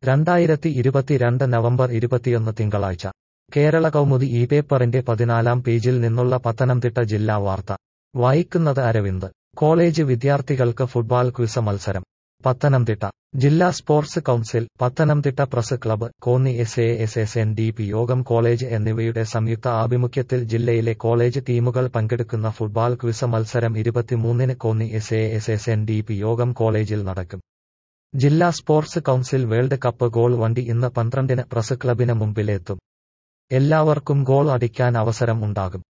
രണ്ടായിരത്തി ഇരുപത്തിരണ്ട് നവംബർ ഇരുപത്തിയൊന്ന് തിങ്കളാഴ്ച കേരള കൗമുദി ഈ പേപ്പറിന്റെ പതിനാലാം പേജിൽ നിന്നുള്ള പത്തനംതിട്ട ജില്ലാ വാർത്ത വായിക്കുന്നത് അരവിന്ദ് കോളേജ് വിദ്യാർത്ഥികൾക്ക് ഫുട്ബോൾ ക്വിസ് മത്സരം പത്തനംതിട്ട ജില്ലാ sports council Pathanamthitta press club Konni S A S S N D P Yogam college എന്നിവയുടെ സംയുക്ത ആഭിമുഖ്യത്തിൽ ജില്ലയിലെ കോളേജ് ടീമുകൾ പങ്കെടുക്കുന്ന ഫുട്ബോൾ ക്വിസ് മത്സരം ഇരുപത്തിമൂന്നിന് Konni S A S S N D P Yogam കോളേജിൽ നടക്കും ജില്ലാ sports council world cup goal വണ്ടി ഇന്ന് പന്ത്രണ്ടിന് പ്രസ് ക്ലബിന് മുമ്പിലെത്തും എല്ലാവർക്കും ഗോൾ അടിക്കാൻ അവസരം ഉണ്ടാകും